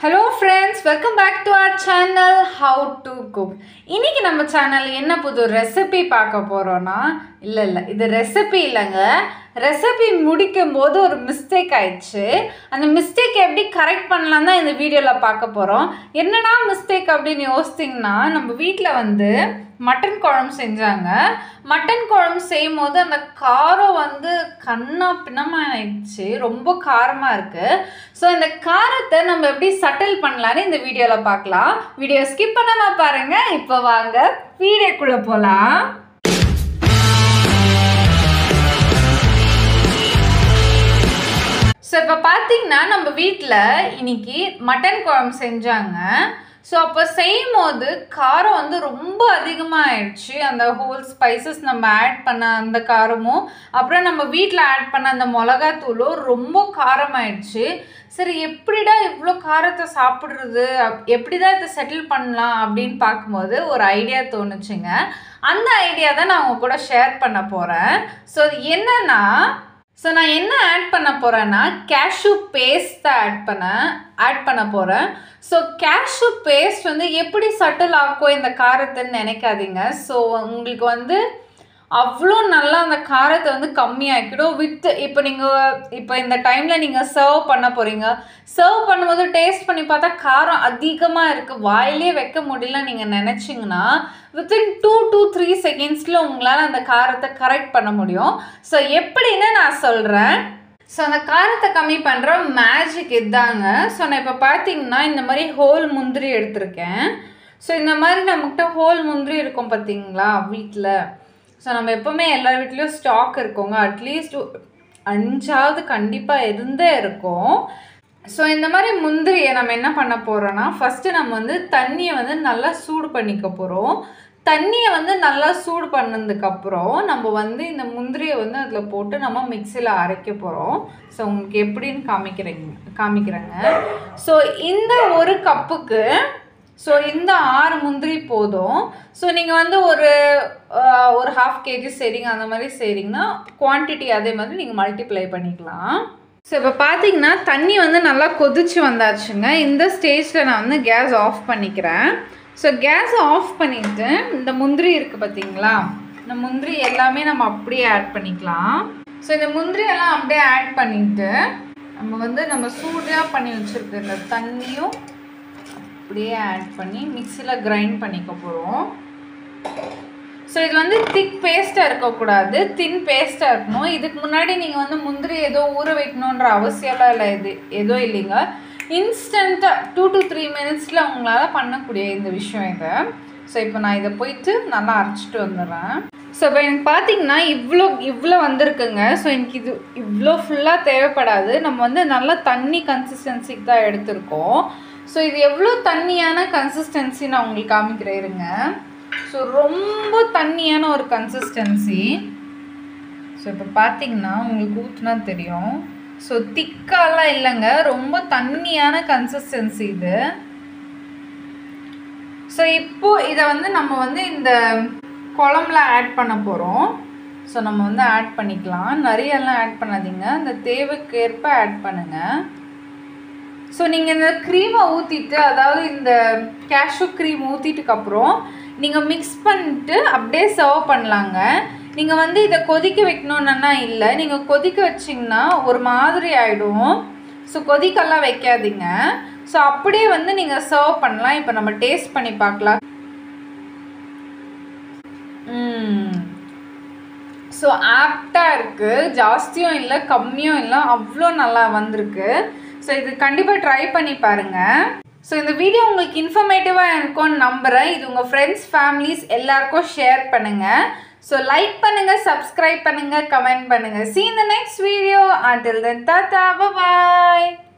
hello friends welcome back to our channel how to cook இன்னைக்கு நம்ம channel என்ன புது ரெசிபி பார்க்க போகிறோன்னா இல்லை இல்லை இது ரெசிபி இல்லைங்க ரெசிபி முடிக்கும் போது ஒரு மிஸ்டேக் ஆயிடுச்சு அந்த மிஸ்டேக் எப்படி கரெக்ட் பண்ணலாம் தான் இந்த வீடியோவில் பார்க்க போகிறோம் என்னடா மிஸ்டேக் அப்படின்னு யோசிச்சிங்கன்னா நம்ம வீட்டில் வந்து மட்டன் குழம்பு செஞ்சாங்க மட்டன் குழம்பு செய்யும் போது அந்த காரம் வந்து கண்ணா பின்னமாக ஆயிடுச்சு ரொம்ப காரமாக இருக்குது ஸோ இந்த காரத்தை நம்ம எப்படி சட்டில் பண்ணலான்னு இந்த வீடியோவில் பார்க்கலாம் வீடியோ ஸ்கிப் பண்ணாமல் பாருங்கள் இப்போ வாங்க வீடியோக்குள்ளே போகலாம் ஸோ இப்போ பார்த்தீங்கன்னா நம்ம வீட்டில் இன்னைக்கு மட்டன் குழம்பு செஞ்சாங்க ஸோ அப்போ செய்யும் போது காரம் வந்து ரொம்ப அதிகமாக ஆயிடுச்சு அந்த ஹோல் ஸ்பைசஸ் நம்ம ஆட் பண்ண அந்த காரமும் அப்புறம் நம்ம வீட்டில் ஆட் பண்ண அந்த மிளகாத்தூளும் ரொம்ப காரமாயிடுச்சு சரி எப்படிடா இவ்வளோ காரத்தை சாப்பிட்றது எப்படி தான் இதை செட்டில் பண்ணலாம் அப்படின்னு பார்க்கும்போது ஒரு ஐடியா தோணுச்சுங்க அந்த ஐடியா தான் நான் உங்க கூட ஷேர் பண்ண போகிறேன் ஸோ என்னன்னா ஸோ நான் என்ன ஆட் பண்ண போகிறேன்னா கேஷ்யூ பேஸ்ட் தான் ஆட் பண்ண ஆட் பண்ண போகிறேன் ஸோ கேஷ்யூ பேஸ்ட் வந்து எப்படி சட்டில் ஆக்கும் இந்த காரத்தைன்னு நினைக்காதீங்க ஸோ உங்களுக்கு வந்து அவ்வளோ நல்லா அந்த காரத்தை வந்து கம்மியாக்கிடும் வித் இப்போ நீங்கள் இப்போ இந்த டைமில் நீங்கள் சர்வ் பண்ண போகிறீங்க சர்வ் பண்ணும்போது டேஸ்ட் பண்ணி பார்த்தா காரம் அதிகமாக இருக்குது வாயிலே வைக்க முடியல நீங்கள் நினச்சிங்கன்னா வித்தின் டூ டூ த்ரீ செகண்ட்ஸில் உங்களால் அந்த காரத்தை கரெக்ட் பண்ண முடியும் ஸோ எப்படின்னு நான் சொல்கிறேன் ஸோ அந்த காரத்தை கம்மி பண்ணுற மேஜிக் இதாங்க ஸோ நான் இப்போ பார்த்தீங்கன்னா இந்த மாதிரி ஹோல் முந்திரி எடுத்திருக்கேன் ஸோ இந்த மாதிரி நம்மக்கிட்ட ஹோல் முந்திரி இருக்கும் பார்த்தீங்களா வீட்டில் ஸோ நம்ம எப்போவுமே எல்லார் வீட்லேயும் ஸ்டாக் இருக்கோங்க அட்லீஸ்ட் அஞ்சாவது கண்டிப்பாக இருந்தே இருக்கும் ஸோ இந்த மாதிரி முந்திரியை நம்ம என்ன பண்ண போகிறோன்னா ஃபஸ்ட்டு நம்ம வந்து தண்ணியை வந்து நல்லா சூடு பண்ணிக்க போகிறோம் தண்ணியை வந்து நல்லா சூடு பண்ணதுக்கப்புறம் நம்ம வந்து இந்த முந்திரியை வந்து அதில் போட்டு நம்ம மிக்சியில் அரைக்க போகிறோம் ஸோ உங்களுக்கு எப்படின்னு காமிக்கிறீங்க காமிக்கிறேங்க ஸோ இந்த ஒரு கப்புக்கு ஸோ இந்த ஆறு முந்திரி போதும் ஸோ நீங்கள் வந்து ஒரு ஒரு ஹாஃப் கேஜி செய்கிறீங்க அந்த மாதிரி செய்கிறீங்கன்னா குவான்டிட்டி அதே மாதிரி நீங்கள் மல்டிப்ளை பண்ணிக்கலாம் ஸோ இப்போ பார்த்தீங்கன்னா தண்ணி வந்து நல்லா கொதிச்சு வந்தாச்சுங்க இந்த ஸ்டேஜில் நான் வந்து கேஸ் ஆஃப் பண்ணிக்கிறேன் ஸோ கேஸ் ஆஃப் பண்ணிவிட்டு இந்த முந்திரி இருக்குது பார்த்தீங்களா இந்த முந்திரி எல்லாமே நம்ம அப்படியே ஆட் பண்ணிக்கலாம் ஸோ இந்த முந்திரி எல்லாம் அப்படியே ஆட் பண்ணிவிட்டு நம்ம வந்து நம்ம சூடாக பண்ணி வச்சுருக்க இந்த தண்ணியும் அப்படியே ஆட் பண்ணி மிக்சியில் கிரைண்ட் பண்ணிக்க போகிறோம் ஸோ இது வந்து திக் பேஸ்ட்டாக இருக்கக்கூடாது தின் பேஸ்ட்டாக இருக்கணும் இதுக்கு முன்னாடி நீங்கள் வந்து முந்திரி ஏதோ ஊற வைக்கணுன்ற அவசியம்லாம் இல்லை இது ஏதோ இல்லைங்க இன்ஸ்டண்ட்டாக டூ டு த்ரீ மினிட்ஸில் உங்களால் பண்ணக்கூடிய இந்த விஷயம் இதை ஸோ இப்போ நான் இதை போயிட்டு நல்லா அரைச்சிட்டு வந்துடுறேன் ஸோ இப்போ எனக்கு பார்த்தீங்கன்னா இவ்வளோ இவ்வளோ வந்திருக்குங்க ஸோ எனக்கு இது இவ்வளோ ஃபுல்லாக தேவைப்படாது நம்ம வந்து நல்லா தண்ணி கன்சிஸ்டன்சிக்கு தான் எடுத்திருக்கோம் ஸோ இது எவ்வளோ தண்ணியான கன்சிஸ்டன்சி நான் உங்களுக்கு காமிக்கிறேன் இருங்க ஸோ ரொம்ப தண்ணியான ஒரு கன்சிஸ்டன்சி ஸோ இப்போ பார்த்தீங்கன்னா உங்களுக்கு ஊற்றுனா தெரியும் ஸோ திக்காலாம் இல்லைங்க ரொம்ப தண்ணியான கன்சிஸ்டன்சி இது ஸோ இப்போது இதை வந்து நம்ம வந்து இந்த குழம்புல ஆட் பண்ண போகிறோம் ஸோ நம்ம வந்து ஆட் பண்ணிக்கலாம் நிறையெல்லாம் ஆட் பண்ணாதீங்க அந்த தேவைக்கேற்ப ஆட் பண்ணுங்கள் ஸோ நீங்கள் இந்த க்ரீமை ஊற்றிட்டு அதாவது இந்த கேஷ்யூ க்ரீம் ஊற்றிட்டுக்கப்புறம் நீங்கள் மிக்ஸ் பண்ணிட்டு அப்படியே சர்வ் பண்ணலாங்க நீங்கள் வந்து இதை கொதிக்க வைக்கணுன்னா இல்லை நீங்கள் கொதிக்க வச்சிங்கன்னா ஒரு மாதிரி ஆகிடும் ஸோ கொதிக்கெல்லாம் வைக்காதீங்க ஸோ அப்படியே வந்து நீங்கள் சர்வ் பண்ணலாம் இப்போ நம்ம டேஸ்ட் பண்ணி பார்க்கலாம் ஸோ ஆப்டாக இருக்குது ஜாஸ்தியும் இல்லை கம்மியும் இல்லை அவ்வளோ நல்லா வந்திருக்கு ஸோ இது கண்டிப்பாக ட்ரை பண்ணி பாருங்கள் ஸோ இந்த வீடியோ உங்களுக்கு இன்ஃபர்மேட்டிவாக இருக்கும்னு நம்புகிறேன் இது உங்கள் ஃப்ரெண்ட்ஸ் ஃபேமிலிஸ் எல்லாருக்கும் ஷேர் பண்ணுங்கள் ஸோ லைக் பண்ணுங்கள் சப்ஸ்கிரைப் பண்ணுங்கள் கமெண்ட் பண்ணுங்கள் சி இந்த next video until then tata பாய்